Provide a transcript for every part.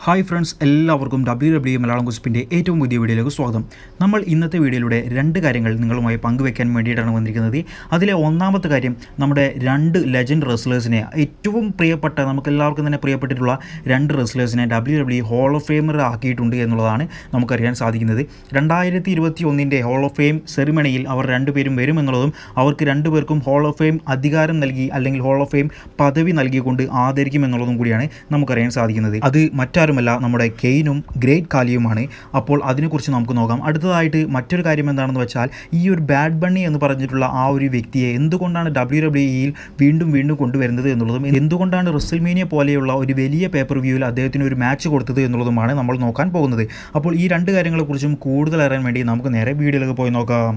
hi friends എല്ലാവർക്കും W W Malayalam കുസ്പിൻ്റെ ഏറ്റവും പുതിയ വീഡിയോയിലേക്ക് സ്വാഗതം നമ്മൾ ഇന്നത്തെ വീഡിയോയിലൂടെ രണ്ട് കാര്യങ്ങൾ നിങ്ങളുമായി പങ്കുവെക്കാൻ വേണ്ടിയിട്ടാണ് വന്നിരിക്കുന്നത് അതിലെ ഒന്നാമത്തെ കാര്യം നമ്മുടെ രണ്ട് ലെജൻഡ് റെസ്ലേഴ്സിനെ ഏറ്റവും പ്രിയപ്പെട്ട നമുക്ക് എല്ലാവർക്കും തന്നെ പ്രിയപ്പെട്ടിട്ടുള്ള രണ്ട് റെസ്ലേഴ്സിനെ W W hall of famer ആക്കിയിട്ടുണ്ട് എന്നുള്ളതാണ് നമുക്കറിയാൻ സാധിക്കുന്നത് രണ്ടായിരത്തി ഇരുപത്തി ഒന്നിൻ്റെ ഹോൾ ഓഫ് ഫെയിം സെറിമണിയിൽ അവർ രണ്ടുപേരും വരുമെന്നുള്ളതും അവർക്ക് രണ്ടുപേർക്കും ഹോൾ ഓഫ് ഫെയിം അധികാരം നൽകി അല്ലെങ്കിൽ ഹോൾ ഓഫ് ഫെയിം പദവി നൽകിക്കൊണ്ട് ആദരിക്കുമെന്നുള്ളതും കൂടിയാണ് നമുക്കറിയാൻ സാധിക്കുന്നത് അത് മറ്റാരുമല്ല നമ്മുടെ കെയ്നും ഗ്രേറ്റ് കാലിയുമാണ് അപ്പോൾ അതിനെക്കുറിച്ച് നമുക്ക് നോക്കാം അടുത്തതായിട്ട് മറ്റൊരു കാര്യം എന്താണെന്ന് വെച്ചാൽ ഈ ഒരു ബാഡ് ബണ്ണി എന്ന് പറഞ്ഞിട്ടുള്ള ആ ഒരു വ്യക്തിയെ എന്തുകൊണ്ടാണ് ഡബ്ല്യു ഡബ്ല്യു ഇയിൽ വീണ്ടും വീണ്ടും കൊണ്ടുവരുന്നത് എന്നുള്ളതും എന്തുകൊണ്ടാണ് റിസൽമേനിയ പോലെയുള്ള ഒരു വലിയ പേപ്പർ വ്യൂവിൽ അദ്ദേഹത്തിന് ഒരു മാച്ച് കൊടുത്തത് എന്നുള്ളതുമാണ് നമ്മൾ നോക്കാൻ പോകുന്നത് അപ്പോൾ ഈ രണ്ട് കാര്യങ്ങളെക്കുറിച്ചും കൂടുതൽ അറിയാൻ വേണ്ടി നമുക്ക് നേരെ വീഡിയോയിലേക്ക് പോയി നോക്കാം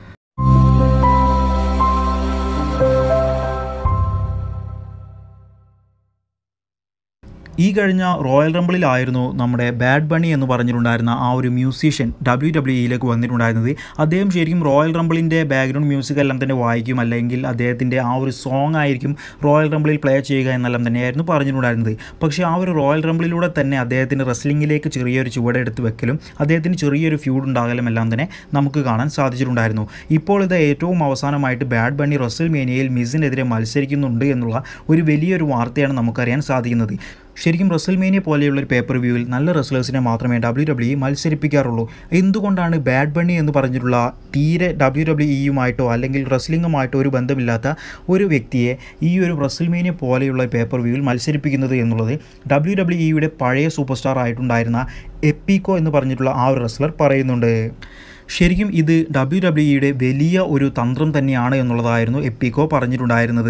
ഈ കഴിഞ്ഞ റോയൽ റംബിളിലായിരുന്നു നമ്മുടെ ബാഡ് ബണി എന്ന് പറഞ്ഞിട്ടുണ്ടായിരുന്ന ആ ഒരു മ്യൂസീഷ്യൻ ഡബ്ല്യു ഡബ്ല്യു ഇയിലേക്ക് വന്നിട്ടുണ്ടായിരുന്നത് അദ്ദേഹം ശരിക്കും റോയൽ റംബിളിൻ്റെ ബാക്ക്ഗ്രൗണ്ട് മ്യൂസിക് എല്ലാം തന്നെ വായിക്കും അല്ലെങ്കിൽ അദ്ദേഹത്തിൻ്റെ ആ ഒരു സോങ് ആയിരിക്കും റോയൽ റംബിളിൽ പ്ലേ ചെയ്യുക എന്നെല്ലാം തന്നെയായിരുന്നു പറഞ്ഞിട്ടുണ്ടായിരുന്നത് പക്ഷേ ആ ഒരു റോയൽ റംബിളിലൂടെ തന്നെ അദ്ദേഹത്തിൻ്റെ റെസ്ലിങ്ങിലേക്ക് ചെറിയൊരു ചുവടെടുത്ത് വെക്കലും അദ്ദേഹത്തിന് ചെറിയൊരു ഫ്യൂഡ് ഉണ്ടാകലും എല്ലാം തന്നെ നമുക്ക് കാണാൻ സാധിച്ചിട്ടുണ്ടായിരുന്നു ഇപ്പോൾ ഇത് ഏറ്റവും അവസാനമായിട്ട് ബാഡ് ബണ്ണി റെസിൽ മേനിയയിൽ മിസിനെതിരെ മത്സരിക്കുന്നുണ്ട് എന്നുള്ള ഒരു വലിയൊരു വാർത്തയാണ് നമുക്കറിയാൻ സാധിക്കുന്നത് ശരിക്കും റെസൽമേനിയ പോലെയുള്ള ഒരു പേപ്പർ വ്യൂവിൽ നല്ല റെസ്ലേഴ്സിനെ മാത്രമേ ഡബ്ല്യു ഡബ്ല്യു മത്സരിപ്പിക്കാറുള്ളൂ എന്തുകൊണ്ടാണ് ബാഡ് ബണ്ണി എന്ന് പറഞ്ഞിട്ടുള്ള തീരെ ഡബ്ല്യു ഡബ്ല്യു ഇയുമായിട്ടോ അല്ലെങ്കിൽ റെസ്ലിംഗുമായിട്ടോ ഒരു ബന്ധമില്ലാത്ത ഒരു വ്യക്തിയെ ഈ ഒരു റെസൽമേനിയ പോലെയുള്ള പേപ്പർ വ്യൂവിൽ മത്സരിപ്പിക്കുന്നത് എന്നുള്ളത് ഡബ്ല്യു ഡബ്ല്യു ഇയുടെ പഴയ സൂപ്പർ സ്റ്റാർ ആയിട്ടുണ്ടായിരുന്ന എപ്പിക്കോ എന്ന് പറഞ്ഞിട്ടുള്ള ആ ഒരു റെസ്ലർ പറയുന്നുണ്ട് ശരിക്കും ഇത് ഡബ്ല്യു ഡബ്ല്യു ഇയുടെ വലിയ ഒരു തന്ത്രം തന്നെയാണ് എന്നുള്ളതായിരുന്നു എപ്പിക്കോ പറഞ്ഞിട്ടുണ്ടായിരുന്നത്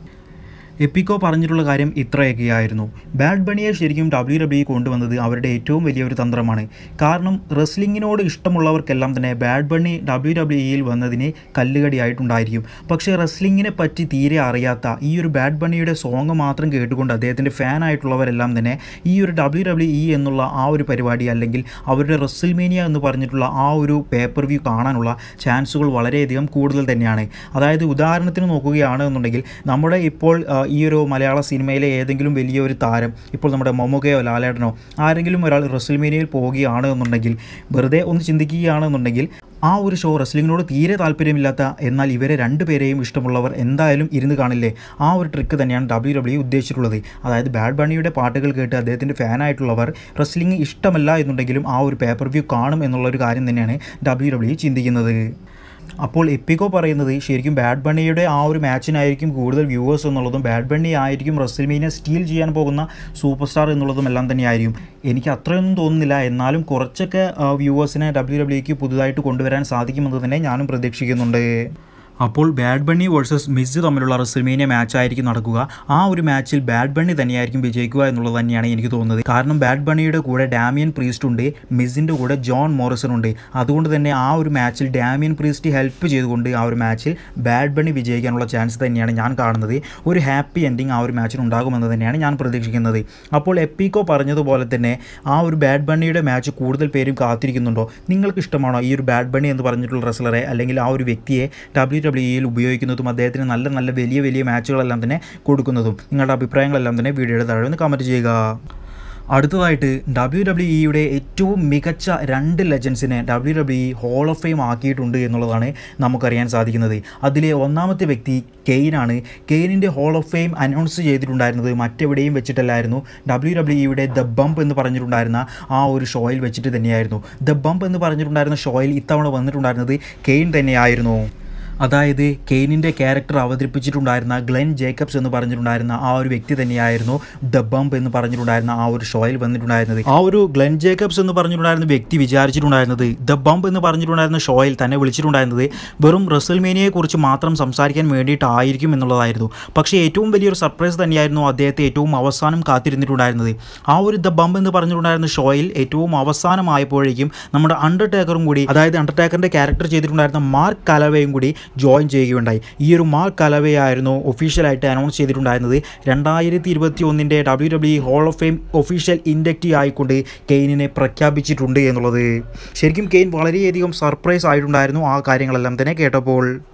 എപ്പിക്കോ പറഞ്ഞിട്ടുള്ള കാര്യം ഇത്രയൊക്കെയായിരുന്നു ബാഡ് ബണിയെ ശരിക്കും ഡബ്ല്യു ഡബ്ല്യു കൊണ്ടുവന്നത് അവരുടെ ഏറ്റവും വലിയൊരു തന്ത്രമാണ് കാരണം റെസ്ലിങ്ങിനോട് ഇഷ്ടമുള്ളവർക്കെല്ലാം തന്നെ ബാഡ് ബണ്ണി ഡബ്ല്യു ഡബ്ല്യു ഇയിൽ വന്നതിന് കല്ലുകടിയായിട്ടുണ്ടായിരിക്കും പക്ഷേ റെസ്ലിങ്ങിനെ പറ്റി തീരെ അറിയാത്ത ഈ ഒരു ബാഡ് ബണ്ണിയുടെ സോങ് മാത്രം കേട്ടുകൊണ്ട് അദ്ദേഹത്തിൻ്റെ ഫാനായിട്ടുള്ളവരെല്ലാം തന്നെ ഈ ഒരു ഡബ്ല്യു ഡബ്ല്യു ഇ എന്നുള്ള ആ ഒരു പരിപാടി അല്ലെങ്കിൽ അവരുടെ റെസിൽമേനിയ എന്ന് പറഞ്ഞിട്ടുള്ള ആ ഒരു പേപ്പർ വ്യൂ കാണാനുള്ള ചാൻസുകൾ വളരെയധികം കൂടുതൽ തന്നെയാണ് അതായത് ഉദാഹരണത്തിന് നോക്കുകയാണ് എന്നുണ്ടെങ്കിൽ നമ്മുടെ ഇപ്പോൾ ഈ ഒരു മലയാള സിനിമയിലെ ഏതെങ്കിലും വലിയൊരു താരം ഇപ്പോൾ നമ്മുടെ മമ്മൂക്കയോ ലാലേട്ടനോ ആരെങ്കിലും ഒരാൾ റെസിൽമേനിയയിൽ പോവുകയാണ് എന്നുണ്ടെങ്കിൽ വെറുതെ ഒന്ന് ചിന്തിക്കുകയാണെന്നുണ്ടെങ്കിൽ ആ ഒരു ഷോ റെസ്ലിങ്ങിനോട് തീരെ താല്പര്യമില്ലാത്ത എന്നാൽ ഇവരെ രണ്ടുപേരെയും ഇഷ്ടമുള്ളവർ എന്തായാലും ഇരുന്ന് കാണില്ലേ ആ ഒരു ട്രിക്ക് തന്നെയാണ് ഡബ്ല്യു ഡബ്ല്യു ഉദ്ദേശിച്ചിട്ടുള്ളത് അതായത് ബാഡ് ബണ്ണിയുടെ പാട്ടുകൾ കേട്ട് അദ്ദേഹത്തിൻ്റെ ഫാനായിട്ടുള്ളവർ റെസ്ലിംഗ് ഇഷ്ടമല്ല എന്നുണ്ടെങ്കിലും ആ ഒരു പേപ്പർ വ്യൂ കാണും എന്നുള്ളൊരു കാര്യം തന്നെയാണ് ഡബ്ല്യു ഡബ്ല്യു ചിന്തിക്കുന്നത് അപ്പോൾ എപ്പിക്കോ പറയുന്നത് ശരിക്കും ബാഡ് ബണ്ണിയുടെ ആ ഒരു മാച്ചിനായിരിക്കും കൂടുതൽ വ്യൂവേഴ്സ് എന്നുള്ളതും ബാഡ് ബണ്ണി ആയിരിക്കും റെസിൽമീനെ സ്റ്റീൽ ചെയ്യാൻ പോകുന്ന സൂപ്പർ സ്റ്റാർ എന്നുള്ളതും എല്ലാം തന്നെയായിരിക്കും എനിക്ക് അത്രയൊന്നും തോന്നുന്നില്ല എന്നാലും കുറച്ചൊക്കെ വ്യൂവേഴ്സിനെ ഡബ്ല്യു ഡബ്ല്യുക്ക് പുതുതായിട്ട് കൊണ്ടുവരാൻ സാധിക്കുമെന്ന് തന്നെ ഞാനും പ്രതീക്ഷിക്കുന്നുണ്ട് അപ്പോൾ ബാഡ് ബണ്ണി വേഴ്സസ് മിസ് തമ്മിലുള്ള റെസിൽമേനിയ മാച്ച് ആയിരിക്കും നടക്കുക ആ ഒരു മാച്ചിൽ ബാഡ് ബണ്ണി തന്നെയായിരിക്കും വിജയിക്കുക എന്നുള്ളത് തന്നെയാണ് എനിക്ക് തോന്നുന്നത് കാരണം ബാഡ് ബണ്ണിയുടെ കൂടെ ഡാമിയൻ പ്രീസ്റ്റ് ഉണ്ട് മിസിൻ്റെ കൂടെ ജോൺ മോറിസൺ ഉണ്ട് അതുകൊണ്ട് തന്നെ ആ ഒരു മാച്ചിൽ ഡാമിയൻ പ്രീസ്റ്റ് ഹെൽപ്പ് ചെയ്തുകൊണ്ട് ആ ഒരു മാച്ചിൽ ബാഡ് ബണ്ണി വിജയിക്കാനുള്ള ചാൻസ് തന്നെയാണ് ഞാൻ കാണുന്നത് ഒരു ഹാപ്പി എൻഡിങ് ആ ഒരു മാച്ചിന് ഉണ്ടാകുമെന്ന് തന്നെയാണ് ഞാൻ പ്രതീക്ഷിക്കുന്നത് അപ്പോൾ എപ്പിക്കോ പറഞ്ഞതുപോലെ തന്നെ ആ ഒരു ബാഡ് ബണ്ണിയുടെ മാച്ച് കൂടുതൽ പേരും കാത്തിരിക്കുന്നുണ്ടോ നിങ്ങൾക്ക് ഇഷ്ടമാണോ ഈ ഒരു ബാഡ് ബണ്ണി എന്ന് പറഞ്ഞിട്ടുള്ള റെസ്ലറെ അല്ലെങ്കിൽ ആ ഒരു വ്യക്തിയെ ഡബ്ല്യു ഡബ്ല്യുയിൽ ഉപയോഗിക്കുന്നതും അദ്ദേഹത്തിന് നല്ല നല്ല വലിയ വലിയ മാച്ചുകളെല്ലാം തന്നെ കൊടുക്കുന്നതും നിങ്ങളുടെ അഭിപ്രായങ്ങളെല്ലാം തന്നെ വീഡിയോയുടെ താഴെ ഒന്ന് കമൻറ്റ് ചെയ്യുക അടുത്തതായിട്ട് ഡബ്ല്യു ഡബ്ല്യു ഇയുടെ ഏറ്റവും മികച്ച രണ്ട് ലെജൻസിനെ W W E hall of fame ആക്കിയിട്ടുണ്ട് എന്നുള്ളതാണ് നമുക്കറിയാൻ സാധിക്കുന്നത് അതിലെ ഒന്നാമത്തെ വ്യക്തി കെയ്നാണ് കെയ്നിൻ്റെ ഹോൾ ഓഫ് ഫെയിം അനൗൺസ് ചെയ്തിട്ടുണ്ടായിരുന്നത് മറ്റെവിടെയും വെച്ചിട്ടല്ലായിരുന്നു ഡബ്ല്യു ഡബ്ല്യു ഇയുടെ ദ ബംപ് എന്ന് പറഞ്ഞിട്ടുണ്ടായിരുന്ന ആ ഒരു ഷോയിൽ വെച്ചിട്ട് തന്നെയായിരുന്നു ദ ബംപ് എന്ന് പറഞ്ഞിട്ടുണ്ടായിരുന്ന ഷോയിൽ ഇത്തവണ വന്നിട്ടുണ്ടായിരുന്നത് കെയ്ൻ തന്നെയായിരുന്നു അതായത് കെയ്നിൻ്റെ ക്യാരക്ടർ അവതരിപ്പിച്ചിട്ടുണ്ടായിരുന്ന ഗ്ലെൻ ജേക്കബ്സ് എന്ന് പറഞ്ഞിട്ടുണ്ടായിരുന്ന ആ ഒരു വ്യക്തി തന്നെയായിരുന്നു ദ ബംപ് എന്ന് പറഞ്ഞിട്ടുണ്ടായിരുന്ന ആ ഒരു ഷോയിൽ വന്നിട്ടുണ്ടായിരുന്നത് ആ ഒരു ഗ്ലെൻ ജേക്കബ്സ് എന്ന് പറഞ്ഞിട്ടുണ്ടായിരുന്ന വ്യക്തി വിചാരിച്ചിട്ടുണ്ടായിരുന്നത് ദ ബംപ് എന്ന് പറഞ്ഞിട്ടുണ്ടായിരുന്ന ഷോയിൽ തന്നെ വിളിച്ചിട്ടുണ്ടായിരുന്നത് വെറും റെസൽമേനിയയെക്കുറിച്ച് മാത്രം സംസാരിക്കാൻ വേണ്ടിയിട്ടായിരിക്കും എന്നുള്ളതായിരുന്നു പക്ഷേ ഏറ്റവും വലിയൊരു സർപ്രൈസ് തന്നെയായിരുന്നു അദ്ദേഹത്തെ ഏറ്റവും അവസാനം കാത്തിരുന്നിട്ടുണ്ടായിരുന്നത് ആ ഒരു ദ ബംപ് എന്ന് പറഞ്ഞിട്ടുണ്ടായിരുന്ന ഷോയിൽ ഏറ്റവും അവസാനമായപ്പോഴേക്കും നമ്മുടെ അണ്ടർടേക്കറും കൂടി അതായത് അണ്ടർടേക്കറിൻ്റെ ക്യാരക്ടർ ചെയ്തിട്ടുണ്ടായിരുന്ന മാർക്ക് കലവയും കൂടി ജോയിൻ ചെയ്യുകയുണ്ടായി ഈ ഒരു മാർക്ക് കലവയായിരുന്നു ഒഫീഷ്യലായിട്ട് അനൗൺസ് ചെയ്തിട്ടുണ്ടായിരുന്നത് രണ്ടായിരത്തി ഇരുപത്തി ഒന്നിൻ്റെ W W hall of fame official inductive ആയിക്കൊണ്ട് കെയ്നിനെ പ്രഖ്യാപിച്ചിട്ടുണ്ട് എന്നുള്ളത് ശരിക്കും കെയ്ൻ വളരെയധികം സർപ്രൈസ് ആയിട്ടുണ്ടായിരുന്നു ആ കാര്യങ്ങളെല്ലാം തന്നെ കേട്ടപ്പോൾ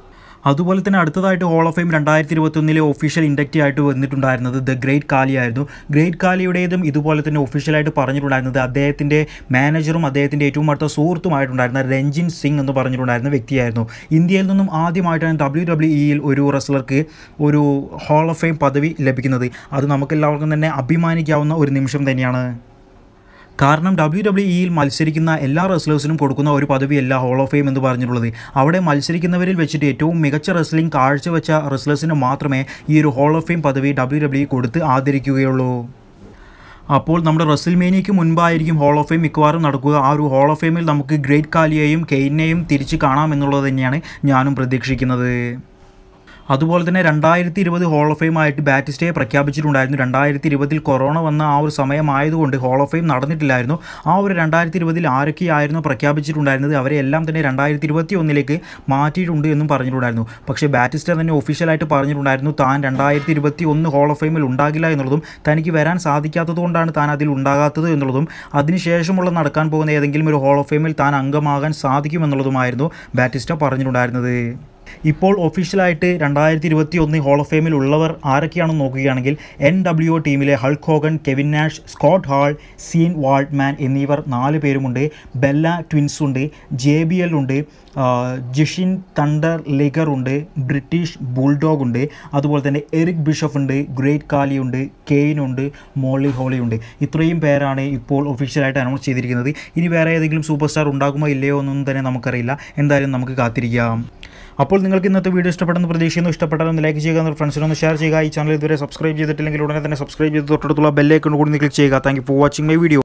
അതുപോലെ തന്നെ അടുത്തതായിട്ട് ഹോൾ ഓഫ് ഫെയിം രണ്ടായിരത്തി ഇരുപത്തൊന്നിലെ ഒഫീഷ്യൽ ഇൻഡക്റ്റീവ് ആയിട്ട് വന്നിട്ടുണ്ടായിരുന്നത് ദ ഗ്രേറ്റ് കാലി ആയിരുന്നു ഗ്രേറ്റ് കാലിയുടേതും ഇതുപോലെ തന്നെ ഒഫീഷ്യലായിട്ട് പറഞ്ഞിട്ടുണ്ടായിരുന്നത് അദ്ദേഹത്തിൻ്റെ മാനേജറും അദ്ദേഹത്തിൻ്റെ ഏറ്റവും അടുത്ത സുഹൃത്തുമായിട്ടുണ്ടായിരുന്ന രഞ്ജിൻ സിംഗ് എന്ന് പറഞ്ഞിട്ടുണ്ടായിരുന്ന വ്യക്തിയായിരുന്നു ഇന്ത്യയിൽ നിന്നും ആദ്യമായിട്ടാണ് ഡബ്ല്യു ഡബ്ല്യു ഇയിൽ ഒരു റെസ്ലർക്ക് ഒരു ഹോൾ ഓഫ് ഫെയിം പദവി ലഭിക്കുന്നത് അത് നമുക്കെല്ലാവർക്കും തന്നെ അഭിമാനിക്കാവുന്ന ഒരു നിമിഷം തന്നെയാണ് കാരണം ഡബ്ല്യു ഡബ്ല്യു ഇയിൽ മത്സരിക്കുന്ന എല്ലാ റെസ്ലേഴ്സിനും കൊടുക്കുന്ന ഒരു പദവിയല്ല ഹോൾ ഓഫ് ഫെയിം എന്ന് പറഞ്ഞിട്ടുള്ളത് അവിടെ മത്സരിക്കുന്നവരിൽ വെച്ചിട്ട് ഏറ്റവും മികച്ച റെസ്ലിംഗ് കാഴ്ചവെച്ച റെസ്ലേഴ്സിന് മാത്രമേ ഈ ഒരു ഹോൾ ഓഫ് ഫെയിം പദവി ഡബ്ല്യു ഡബ്ല്യു കൊടുത്ത് ആദരിക്കുകയുള്ളൂ അപ്പോൾ നമ്മുടെ റെസിൽമേനിയയ്ക്ക് മുൻപായിരിക്കും ഹോൾ ഓഫ് ഫെയിം മിക്കവാറും നടക്കുക ആ ഒരു ഹോൾ ഓഫ് ഫെയിമിൽ നമുക്ക് ഗ്രേറ്റ് കാലിയെയും കെയിനെയും തിരിച്ച് കാണാം എന്നുള്ളത് തന്നെയാണ് ഞാനും പ്രതീക്ഷിക്കുന്നത് അതുപോലെ തന്നെ രണ്ടായിരത്തി ഇരുപത് ഹോൾ ഓഫ് ഫെയിം ആയിട്ട് ബാറ്റിസ്റ്റയെ പ്രഖ്യാപിച്ചിട്ടുണ്ടായിരുന്നു രണ്ടായിരത്തി ഇരുപതിൽ കൊറോണ വന്ന ആ ഒരു സമയമായതുകൊണ്ട് ഹോൾ ഓഫ് ഫെയിം നടന്നിട്ടില്ലായിരുന്നു ആ ഒരു രണ്ടായിരത്തി ഇരുപതിൽ ആരൊക്കെയായിരുന്നു പ്രഖ്യാപിച്ചിട്ടുണ്ടായിരുന്നത് അവരെ എല്ലാം തന്നെ രണ്ടായിരത്തി ഇരുപത്തി ഒന്നിലേക്ക് മാറ്റിയിട്ടുണ്ട് എന്നും പറഞ്ഞിട്ടുണ്ടായിരുന്നു പക്ഷേ ബാറ്റിസ്റ്റ തന്നെ ഒഫീഷ്യലായിട്ട് പറഞ്ഞിട്ടുണ്ടായിരുന്നു താൻ രണ്ടായിരത്തി ഇരുപത്തി ഒന്ന് ഹോൾ ഓഫ് ഫെയിമിൽ ഉണ്ടാകില്ല എന്നുള്ളതും തനിക്ക് വരാൻ സാധിക്കാത്തത് കൊണ്ടാണ് താൻ അതിൽ ഉണ്ടാകാത്തത് എന്നുള്ളതും അതിനുശേഷമുള്ള നടക്കാൻ പോകുന്ന ഏതെങ്കിലും ഒരു ഹോൾ ഓഫ് ഫെയിമിൽ താൻ അംഗമാകാൻ സാധിക്കുമെന്നുള്ളതുമായിരുന്നു ബാറ്റിസ്റ്റ പറഞ്ഞിട്ടുണ്ടായിരുന്നത് ഇപ്പോൾ ഒഫീഷ്യലായിട്ട് രണ്ടായിരത്തി ഇരുപത്തി ഒന്ന് ഹോൾ ഓഫ് ഫെയിമിൽ ഉള്ളവർ ആരൊക്കെയാണെന്ന് നോക്കുകയാണെങ്കിൽ എൻ ഡബ്ല്യു ഒ ടീമിലെ Hulk Hogan Kevin Nash Scott Hall Sean Waltman എന്നിവർ നാല് പേരുമുണ്ട് ബെല്ല ട്വിൻസ് ഉണ്ട് ജെ ബി എൽ ഉണ്ട് ജിഷിൻ തണ്ടർ ലിഗർ ഉണ്ട് ബ്രിട്ടീഷ് ബുൾഡോഗ് ഉണ്ട് അതുപോലെ തന്നെ എറിക് ബിഷഫ് ഉണ്ട് ഗ്രേറ്റ് കാലി ഉണ്ട് കെയിൻ ഉണ്ട് മോളി ഹോളി ഉണ്ട് ഇത്രയും പേരാണ് ഇപ്പോൾ ഒഫീഷ്യലായിട്ട് അനൗൺസ് ചെയ്തിരിക്കുന്നത് ഇനി വേറെ ഏതെങ്കിലും സൂപ്പർ സ്റ്റാർ ഉണ്ടാകുമോ ഇല്ലയോ എന്നൊന്നും തന്നെ നമുക്കറിയില്ല എന്തായാലും നമുക്ക് കാത്തിരിക്കാം അപ്പോൾ നിങ്ങൾക്ക് ഇന്നത്തെ വീഡിയോ ഇഷ്ടപ്പെടുന്ന പ്രതീക്ഷിക്കുന്നു ഇഷ്ടപ്പെട്ടാൽ ഒന്ന് ലൈക്ക് ചെയ്യുക ഫ്രണ്ട്സിനൊന്ന് ഷെയർ ചെയ്യുക ഈ ചാനൽ ഇതുവരെ സബ്സ്ക്രൈബ് ചെയ്തിട്ടില്ലെങ്കിൽ ഉടനെ തന്നെ സബ്സ്ക്രൈബ് ചെയ്ത് തൊട്ടടുത്തുള്ള ബെല്ലൈക്കൺ കൂടി ക്ലിക്ക് ചെയ്യുക thank you for watching my video